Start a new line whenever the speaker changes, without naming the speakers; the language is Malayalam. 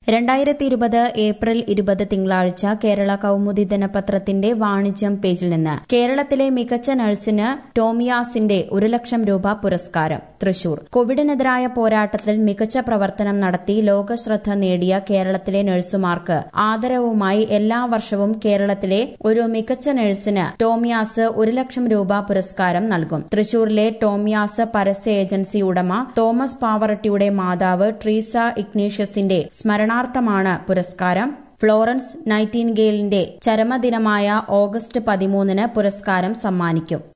രണ്ടായിരത്തി ഇരുപത് ഏപ്രിൽ ഇരുപത് തിങ്കളാഴ്ച കേരള കൗമുദി ദിനപത്രത്തിന്റെ വാണിജ്യം പേജിൽ നിന്ന് കേരളത്തിലെ മികച്ച നഴ്സിന് ടോമിയാസിന്റെ ഒരു ലക്ഷം രൂപ പുരസ്കാരം തൃശൂർ കോവിഡിനെതിരായ പോരാട്ടത്തിൽ മികച്ച പ്രവർത്തനം നടത്തി ലോകശ്രദ്ധ നേടിയ കേരളത്തിലെ നഴ്സുമാർക്ക് ആദരവുമായി എല്ലാ വർഷവും കേരളത്തിലെ ഒരു മികച്ച നഴ്സിന് ടോമിയാസ് ഒരു ലക്ഷം രൂപ പുരസ്കാരം നൽകും തൃശൂരിലെ ടോമിയാസ് പരസ്യ ഏജൻസി ഉടമ തോമസ് പാവറട്ടിയുടെ മാതാവ് ട്രീസ ഇഗ്നീഷ്യസിന്റെ സ്മരണാർത്ഥമാണ് പുരസ്കാരം ഫ്ലോറൻസ് നൈറ്റിൻഗേലിന്റെ ചരമദിനമായ ഓഗസ്റ്റ് പതിമൂന്നിന് പുരസ്കാരം സമ്മാനിക്കും